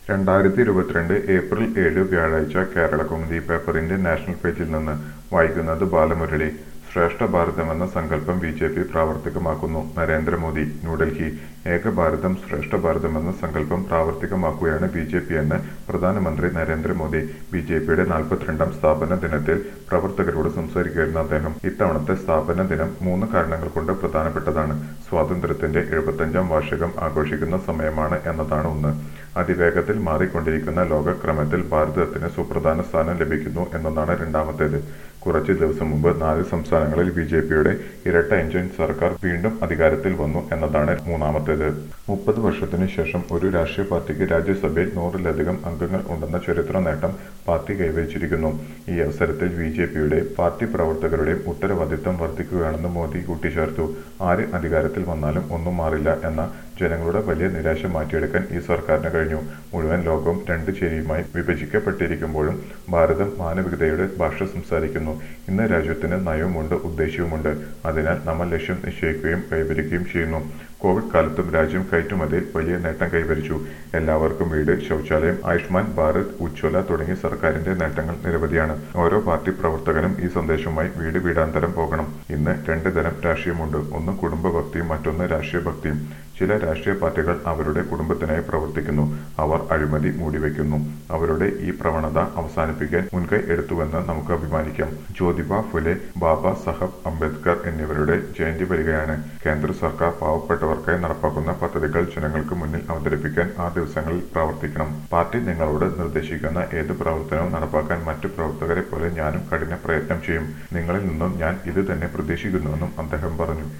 രണ്ടായിരത്തി ഇരുപത്തിരണ്ട് ഏപ്രിൽ ഏഴ് വ്യാഴാഴ്ച കേരളകൗമുദി പേപ്പറിന്റെ നാഷണൽ പേജിൽ നിന്ന് വായിക്കുന്നത് ബാലമുരളി ശ്രേഷ്ഠ ഭാരതമെന്ന സങ്കല്പം ബി ജെ പി പ്രാവർത്തികമാക്കുന്നു നരേന്ദ്രമോദി ന്യൂഡൽഹി ഏക ഭാരതം ശ്രേഷ്ഠ ഭാരതമെന്ന സങ്കല്പം പ്രാവർത്തികമാക്കുകയാണ് ബി ജെ പി എന്ന് പ്രധാനമന്ത്രി നരേന്ദ്രമോദി ബി ജെ പിയുടെ നാൽപ്പത്തിരണ്ടാം സ്ഥാപന ദിനത്തിൽ പ്രവർത്തകരോട് സംസാരിക്കുകയായിരുന്നു അദ്ദേഹം ഇത്തവണത്തെ സ്ഥാപന ദിനം മൂന്ന് കാരണങ്ങൾ കൊണ്ട് പ്രധാനപ്പെട്ടതാണ് സ്വാതന്ത്ര്യത്തിന്റെ എഴുപത്തഞ്ചാം വാർഷികം ആഘോഷിക്കുന്ന സമയമാണ് എന്നതാണ് ഒന്ന് അതിവേഗത്തിൽ മാറിക്കൊണ്ടിരിക്കുന്ന ലോകക്രമത്തിൽ ഭാരതത്തിന് സുപ്രധാന സ്ഥാനം ലഭിക്കുന്നു എന്നതാണ് രണ്ടാമത്തേത് കുറച്ച് ദിവസം മുമ്പ് നാല് സംസ്ഥാനങ്ങളിൽ ബി ജെ പിയുടെ ഇരട്ട എഞ്ചിൻ സർക്കാർ വീണ്ടും അധികാരത്തിൽ വന്നു എന്നതാണ് മൂന്നാമത്തേത് മുപ്പത് വർഷത്തിനു ശേഷം ഒരു രാഷ്ട്രീയ പാർട്ടിക്ക് രാജ്യസഭയിൽ നൂറിലധികം അംഗങ്ങൾ ഉണ്ടെന്ന ചരിത്ര നേട്ടം പാർട്ടി കൈവരിച്ചിരിക്കുന്നു ഈ അവസരത്തിൽ ബി ജെ പിയുടെ പാർട്ടി പ്രവർത്തകരുടെയും ഉത്തരവാദിത്തം വർദ്ധിക്കുകയാണെന്ന് മോദി കൂട്ടിച്ചേർത്തു ആര് അധികാരത്തിൽ വന്നാലും ഒന്നും മാറില്ല എന്ന ജനങ്ങളുടെ വലിയ നിരാശ മാറ്റിയെടുക്കാൻ ഈ സർക്കാരിന് കഴിഞ്ഞു മുഴുവൻ ലോകവും രണ്ട് ചേരിയുമായി വിഭജിക്കപ്പെട്ടിരിക്കുമ്പോഴും ഭാരതം മാനവികതയുടെ ഭാഷ സംസാരിക്കുന്നു ഇന്ന് രാജ്യത്തിന് നയവുമുണ്ട് ഉദ്ദേശ്യവുമുണ്ട് അതിനാൽ നമ്മൾ ലക്ഷ്യം നിശ്ചയിക്കുകയും കൈവരിക്കുകയും ചെയ്യുന്നു കോവിഡ് കാലത്തും രാജ്യം കയറ്റുമതിയിൽ വലിയ നേട്ടം കൈവരിച്ചു എല്ലാവർക്കും വീട് ശൗചാലയം ആയുഷ്മാൻ ഭാരത് ഉജ്ജ്വല തുടങ്ങിയ സർക്കാരിന്റെ നേട്ടങ്ങൾ നിരവധിയാണ് ഓരോ പാർട്ടി പ്രവർത്തകനും ഈ സന്ദേശവുമായി വീട് വീടാന്തരം പോകണം ഇന്ന് രണ്ട് തരം രാഷ്ട്രീയമുണ്ട് ഒന്ന് കുടുംബ ഭക്തിയും മറ്റൊന്ന് രാഷ്ട്രീയ ഭക്തിയും ചില രാഷ്ട്രീയ പാർട്ടികൾ അവരുടെ കുടുംബത്തിനായി പ്രവർത്തിക്കുന്നു അവർ അഴിമതി മൂടിവെക്കുന്നു അവരുടെ ഈ പ്രവണത അവസാനിപ്പിക്കാൻ മുൻകൈ എടുത്തുവെന്ന് നമുക്ക് അഭിമാനിക്കാം ജ്യോതിബ ഫുലെ ബാബ സാഹബ് അംബേദ്കർ എന്നിവരുടെ ജയന്തി വരികയാണ് കേന്ദ്ര സർക്കാർ പാവപ്പെട്ടവർക്കായി നടപ്പാക്കുന്ന പദ്ധതികൾ ജനങ്ങൾക്ക് മുന്നിൽ അവതരിപ്പിക്കാൻ ആ ദിവസങ്ങളിൽ പ്രവർത്തിക്കണം പാർട്ടി നിങ്ങളോട് നിർദ്ദേശിക്കുന്ന ഏത് പ്രവർത്തനവും നടപ്പാക്കാൻ മറ്റു പ്രവർത്തകരെ പോലെ ഞാനും കഠിന പ്രയത്നം ചെയ്യും നിങ്ങളിൽ നിന്നും ഞാൻ ഇത് തന്നെ പ്രതീക്ഷിക്കുന്നുവെന്നും അദ്ദേഹം പറഞ്ഞു